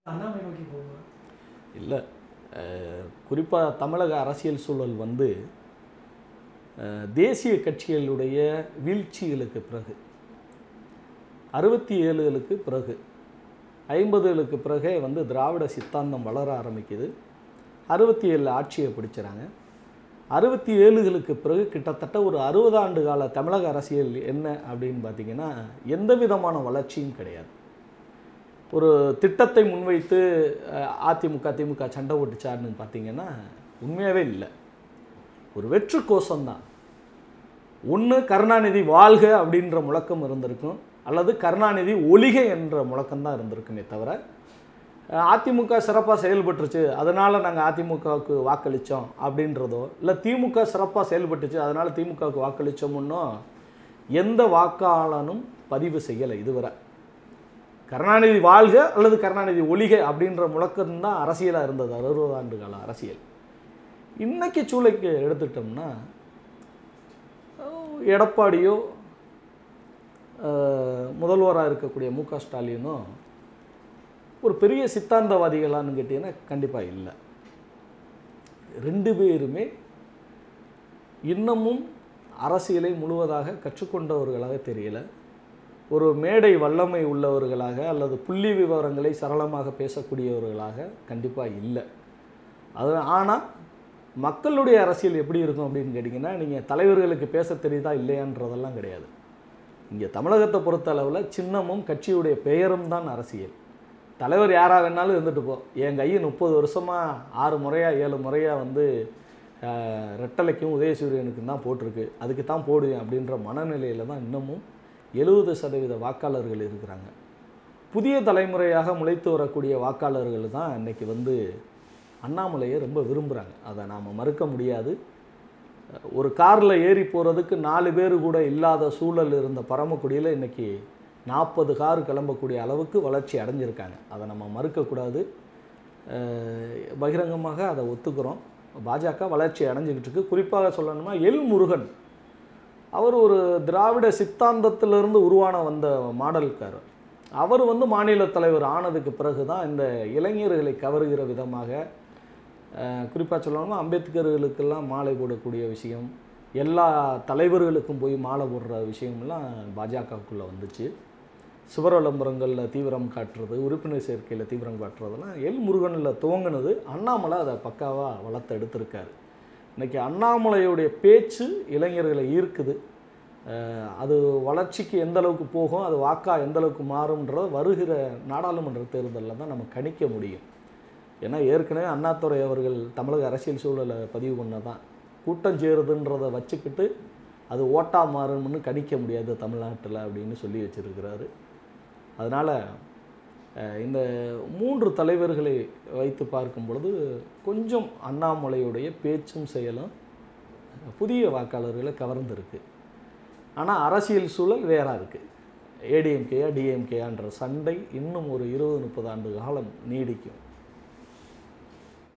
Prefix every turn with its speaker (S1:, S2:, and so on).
S1: அண்ணாமலை நோக்கி போகுமா
S2: இல்லை குறிப்பாக தமிழக அரசியல் சூழல் வந்து அஹ், தேசிய கட்சிகளுடைய வீழ்ச்சிகளுக்கு பிறகு அறுபத்தி ஏழுகளுக்கு பிறகு ஐம்பதுகளுக்கு பிறகே வந்து திராவிட சித்தாந்தம் வளர ஆரம்பிக்குது அறுபத்தி ஏழில் ஆட்சியை பிடிச்சாங்க அறுபத்தி ஏழுகளுக்கு பிறகு கிட்டத்தட்ட ஒரு அறுபது ஆண்டு கால தமிழக அரசியல் என்ன அப்படின்னு பார்த்தீங்கன்னா எந்த விதமான வளர்ச்சியும் கிடையாது ஒரு திட்டத்தை முன்வைத்து அஹ், அதிமுக திமுக சண்டை ஓட்டுச்சாருன்னு பார்த்தீங்கன்னா உண்மையாகவே இல்லை ஒரு வெற்று கோஷம்தான் ஒன்று கருணாநிதி வாழ்க அப்படின்ற முழக்கம் இருந்திருக்கும் அல்லது கருணாநிதி ஒளிக என்ற முழக்கம்தான் இருந்திருக்குமே தவிர அஹ், அதிமுக சிறப்பாக செயல்பட்டுருச்சு அதனால் நாங்கள் அதிமுகவுக்கு வாக்களித்தோம் அப்படின்றதோ இல்லை திமுக சிறப்பாக செயல்பட்டுச்சு அதனால் திமுகவுக்கு வாக்களித்தோம்னோ எந்த வாக்காளனும் பதிவு செய்யலை இதுவரை கருணாநிதி வாழ்க அல்லது கருணாநிதி ஒளிக அப்படின்ற முழக்கம் தான் அரசியலாக இருந்தது அறுபது ஆண்டு கால அரசியல் இன்னைக்கு சூளைக்கு எடுத்துட்டோம்னா அஹ், எடப்பாடியோ முதல்வராக இருக்கக்கூடிய மு க ஸ்டாலினோ ஒரு பெரிய சித்தாந்தவாதிகளான்னு கேட்டீங்கன்னா கண்டிப்பாக இல்லை ரெண்டு பேருமே இன்னமும் அரசியலை முழுவதாக கற்றுக்கொண்டவர்களாக தெரியல ஒரு மேடை வல்லமை உள்ளவர்களாக அல்லது புள்ளி விவரங்களை சரளமாக பேசக்கூடியவர்களாக கண்டிப்பாக இல்லை அது ஆனால் மக்களுடைய அரசியல் எப்படி இருக்கும் அப்படின்னு கேட்டிங்கன்னா நீங்கள் தலைவர்களுக்கு பேச தெரியுதா இல்லையான்றதெல்லாம் கிடையாது இங்கே தமிழகத்தை பொறுத்த அளவில் சின்னமும் கட்சியுடைய பெயரும் தான் அரசியல் தலைவர் யாராக வேணாலும் இருந்துட்டு போ என் கையை முப்பது வருஷமாக ஆறு முறையாக ஏழு முறையாக வந்து ஆஹ், ரெட்டலைக்கும் உதயசூரியனுக்கும் தான் போட்டிருக்கு அதுக்கு தான் போடுவேன் அப்படின்ற மனநிலையில் தான் இன்னமும் எழுபது சதவீத வாக்காளர்கள் இருக்கிறாங்க புதிய தலைமுறையாக முளைத்து வரக்கூடிய வாக்காளர்கள் தான் இன்னைக்கு வந்து அண்ணாமலையை ரொம்ப விரும்புகிறாங்க அதை நாம் மறுக்க முடியாது ஒரு காரில் ஏறி போகிறதுக்கு நாலு பேர் கூட இல்லாத சூழல் இருந்த பரமக்குடியில் இன்னைக்கு நாற்பது கார் கிளம்பக்கூடிய அளவுக்கு வளர்ச்சி அடைஞ்சிருக்காங்க அதை நம்ம மறுக்கக்கூடாது அஹ் பகிரங்கமாக அதை ஒத்துக்கிறோம் பாஜக வளர்ச்சி அடைஞ்சிக்கிட்டு இருக்கு குறிப்பாக சொல்லணும்னா எல் முருகன் அவர் ஒரு திராவிட சித்தாந்தத்திலிருந்து உருவான வந்த மாடல்காரர் அவர் வந்து மாநில தலைவர் ஆனதுக்கு பிறகு தான் இந்த இளைஞர்களை கவருகிற விதமாக குறிப்பாக சொல்லணும்னா அம்பேத்கர்களுக்கெல்லாம் மாலை போடக்கூடிய விஷயம் எல்லா தலைவர்களுக்கும் போய் மாலை போடுற விஷயம்லாம் பாஜகவுக்குள்ளே வந்துச்சு சுவர் விளம்பரங்களில் தீவிரம் காட்டுறது உறுப்பினர் சேர்க்கையில் தீவிரம் காட்டுறதெல்லாம் எல் முருகனில் துவங்கினது அண்ணாமலை அதை பக்காவாக வளர்த்து எடுத்திருக்காரு இன்னைக்கு அண்ணாமலையுடைய பேச்சு இளைஞர்களை ஈர்க்குது அஹ் அது வளர்ச்சிக்கு எந்த அளவுக்கு போகும் அது வாக்கா எந்த அளவுக்கு மாறும்ன்றத வருகிற நாடாளுமன்ற தேர்தலில் தான் நம்ம கணிக்க முடியும் ஏன்னா ஏற்கனவே அண்ணாதுரை அவர்கள் தமிழக அரசியல் சூழலை பதிவு பண்ணதான் கூட்டம் சேருதுன்றதை வச்சுக்கிட்டு அது ஓட்டா மாறும்னு கணிக்க முடியாது தமிழ்நாட்டில் அப்படின்னு சொல்லி வச்சிருக்கிறாரு அதனால் இந்த மூன்று தலைவர்களை வைத்து பார்க்கும் பொழுது கொஞ்சம் அண்ணாமலையுடைய பேச்சும் செயலும் புதிய வாக்காளர்களை கவர்ந்திருக்கு ஆனால் அரசியல் சூழல் வேறா இருக்குது ஏடிஎம்கேயா டிஎம்கேயான்ற சண்டை இன்னும் ஒரு இருபது முப்பது ஆண்டு காலம் நீடிக்கும்